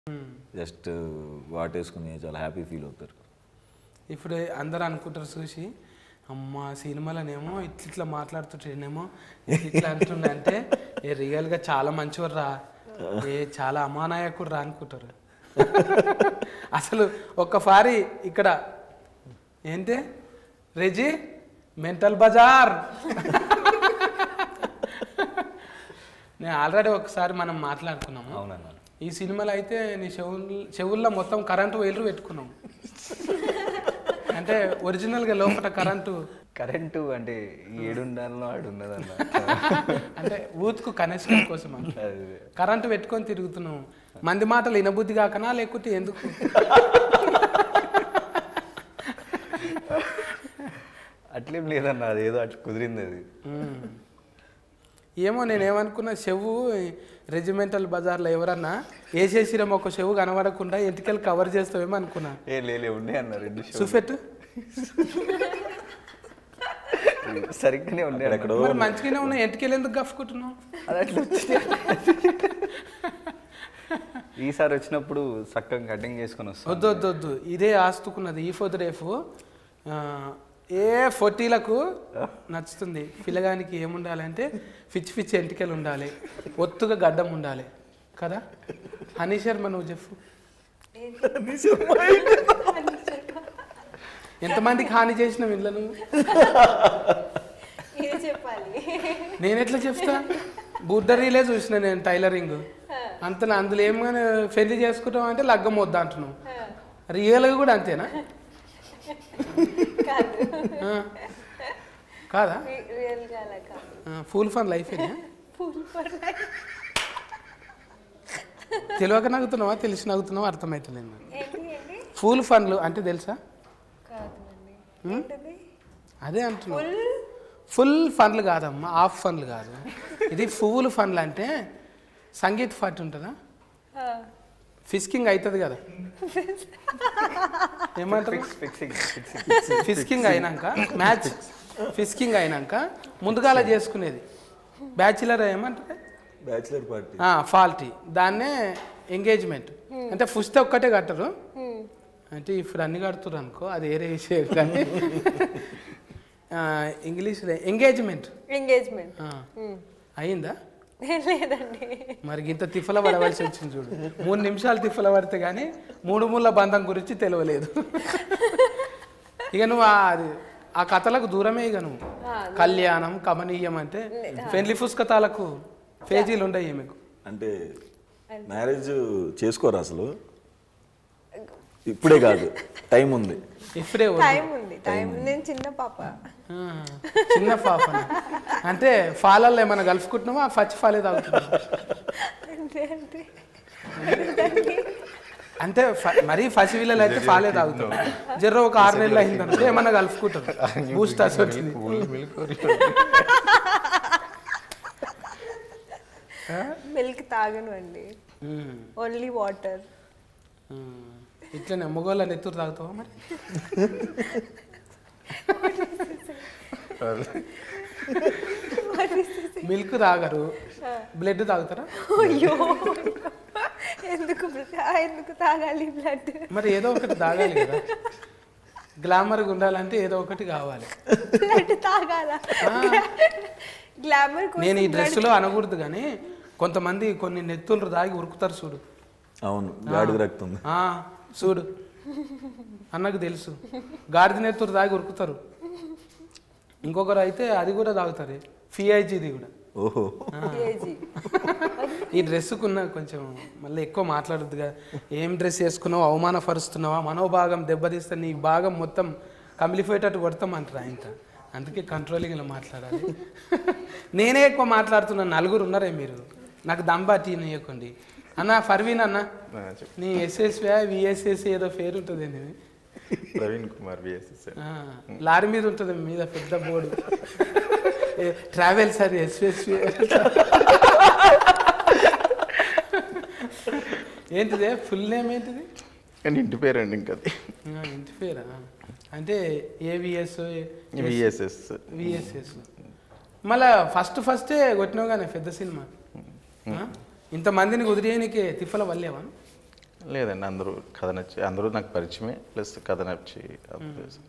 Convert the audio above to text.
Just వాటేసుకుని చాలా happy feel అవుతారు ఇప్పుడు అందరూ అనుకుంటారు చూసి అమ్మ సినిమాలోనేమో ఇట్లా ఇట్లా మాట్లాడుతుంటేనేమో ఇట్లా ఇట్లా అంటుండే అంటే ఏ రియల్గా చాలా మంచివారు రా ఏ చాలా అమానాయకుడు రా అనుకుంటారు అసలు ఒక్కసారి ఇక్కడ ఏంటి రెజీ మెంటల్ బజార్ నేను ఆల్రెడీ ఒకసారి మనం మాట్లాడుకున్నాము అవునన్నా ఈ సినిమాలో అయితే నీ చెవుల్ చెవుల్లో మొత్తం కరెంటు వైర్లు పెట్టుకున్నాం అంటే ఒరిజినల్గా లోపల కరెంటు కరెంటు అంటే ఏడుండాలో ఆడు ఉన్నదన్న అంటే ఊతుకు కనెక్షన్ కోసం అంట. అదే. కరెంటు పెట్టుకొని తిరుగుతున్నాం మంది మాటలు వినబుద్ధి కాకనా లేకపోతే ఎందుకు అట్లేం లేదన్న అదేదో అట్లా కుదిరింది అది మ్మ్. ఏమో నేను ఏమనుకున్నా చెవు రెజిమెంటల్ బజార్లో ఎవరన్నా వేసేసిరేమో ఒక చెవు కనబడకుండా ఎంటికలు కవర్ చేస్తావేమో అనుకున్నా ఏ లేలే ఉండే అన్న రెండు షో చూపెట్టు సరిగ్గానే ఉండే అన్న. ఎక్కడో మరి మంచిగానే ఉన్నాయి ఎంటికలు ఎందుకు గఫ్కుంటున్నావు అది అట్లా వచ్చింది ఈసారి వచ్చినప్పుడు చక్కగా కటింగ్ చేసుకొని వస్తాం వద్దు వద్దు వద్దు ఇదే ఆస్తుకున్నది ఈ ఫోర్ రేపు ఆ, ఏ ఫోర్టీలకు నచ్చుతుంది పిల్లగానికి ఏముండాలంటే పిచ్చి పిచ్చి ఎంటికలు ఉండాలి ఒత్తుగా గడ్డం ఉండాలి కదా హనీ శర్మ నువ్వు చెప్పు ఎంతమందికి హాని చేసిన వీళ్ళ నువ్వు ఇది చెప్పాలి నేను ఎట్లా చెప్తా బుడ్డరీలే చూసిన నేను టైలరింగ్ అంత అందులో ఏమైనా పెళ్లి చేసుకుంటాం అంటే లగ్గం వద్దా అంటున్నావు రియల్గా కూడా అంతేనా కాదు ఆ. కాదా రియల్ గా అలా కాదు full fun life full for life తెలియక నవ్వుతున్నావా తెలిసి నవ్వుతున్నావా అర్థమవుతలేదు నాకు. ఏంటి ఏంటి ఫుల్ ఫన్లు అంటే తెలుసా కాదండి ఏంటిది అదే అంటున్నా ఫుల్ ఫుల్ ఫన్లు కాదమ్మా హాఫ్ ఫన్లు కాదు ఇది ఫుల్ ఫన్లు అంటే సంగీత్ పాట ఉంటుందా ఫిస్కింగ్ అవుతుంది కదా ఏమంటారు ఫిక్సింగ్ ఫిక్సింగ్ ఫిస్కింగ్ అయినాక మ్యాచ్ ఫిస్కింగ్ అయినాక ముందుగాల చేసుకునేది బ్యాచిలర్ ఏమంటారు బ్యాచిలర్ పార్టీ ఫాల్టీ దాన్నే ఎంగేజ్మెంట్ అంటే ఫస్ట్ ఒక్కటే కట్టరు అంటే ఇప్పుడు అన్ని కడుతురు అనుకో అది వేరే విషయం కానీ ఇంగ్లీష్లో ఎంగేజ్మెంట్ ఎంగేజ్మెంట్ అయిందా లేదండి మరి ఇంత తిఫల పడవలసి వచ్చింది చూడు మూడు నిమిషాలు తిఫల పడితే కానీ మూడు ముళ్ళ బంధం గురించి తెలియలేదు ఇక నువ్వు ఆ- అది ఆ కథలకు దూరమే ఇక నువ్వు కళ్యాణం కమనీయం అంటే పెళ్లి పుస్తకాలకు పేజీలు ఉండయి మీకు అంటే మ్యారేజ్ చేసుకోరు అసలు ఇప్పుడే కాదు టైం ఉంది ఇప్పుడే వద్దు. టైం ఉంది టైం నేను చిన్న పాప ఆ, చిన్న పాప అంటే ఫాలల్లో ఏమైనా కలుపుకుంటున్నావా పచ్చి ఫాలే తాగుతున్నావా అంటే అంటే అంటే ఫ- మరీ ఫసి వీళ్ళలో అయితే ఫాలే తాగుతాం జర్ర ఒక ఆరు నెలలు అయిందనుకో ఏమన్నా కలుపుకుంటారు బూస్టర్స్ వచ్చింది మిల్క్ తాగను అండి ఉమ్, ఓన్లీ వాటర్ ఉమ్. ఇట్లనే మొగోళ్ళ నెత్తురు తాగుతావా మరి మిల్క్ తాగరు బ్లడ్ తాగుతారా అయ్యో ఎందుకు ఎందుకు తాగాలి బ్లడ్ మరి ఏదో ఒకటి తాగాలి కదా గ్లామర్గా ఉండాలంటే ఏదో ఒకటి కావాలి బ్లడ్ తాగాల గ్లామర్ నేను ఈ డ్రెస్సులో అనకూడదు కానీ కొంతమంది కొన్ని నెత్తులు తాగి ఉరుకుతారు చూడు అవును గాడిద రక్తం ఆ, చూడు అన్నకు తెలుసు గాడిద నెత్తురు తాగి ఉరుకుతారు ఇంకొకరు అయితే అది కూడా తాగుతారు ఫిఐజీది కూడా ఓహో ఏజీ ఈ డ్రెస్సుకున్న కొంచెం మళ్ళీ ఎక్కువ మాట్లాడద్దుగా ఏం డ్రెస్ వేసుకున్నావు అవమానపరుస్తున్నావా మనోభాగం దెబ్బతీస్తే నీ భాగం మొత్తం కమిలిపోయేటట్టు కొడతామంటారు ఇంత అందుకే కంట్రోలింగ్ ఇలా మాట్లాడాలి నేనే ఎక్కువ మాట్లాడుతున్నాను నలుగురు ఉన్నారే మీరు నాకు దంబా టీ ఇవ్వకండి అన్న ఫర్వీన్ అన్న నీ ఎస్ఎస్వా విఎస్ఎస్ ఏదో పేరు ఉంటుంది ఏంది ఇది? ప్రవీణ్ కుమార్ విఎస్ఎస్ ఆ, లారీ మీద ఉంటుంది మీద పెద్ద బోర్డు ట్రావెల్ సార్ ఎస్ఎస్వి ఏంటిదే ఫుల్ నేమ్ ఏంటిది కానీ ఇంటి పేరండి ఇంకా అది ఆ, ఇంటి పేరా అంటే ఏవిఎస్ విఎస్ఎస్ విఎస్ఎస్ మళ్ళా ఫస్ట్ ఫస్టే కొట్టినావు కానీ పెద్ద సినిమా ఆ? ఇంతమందిని కుదిరేయనికి తిప్పల వల్లేవా లేదండి అందరూ కథ నచ్చి అందరూ నాకు పరిచయమే ప్లస్ కథ నచ్చి అందరూ చేశారు.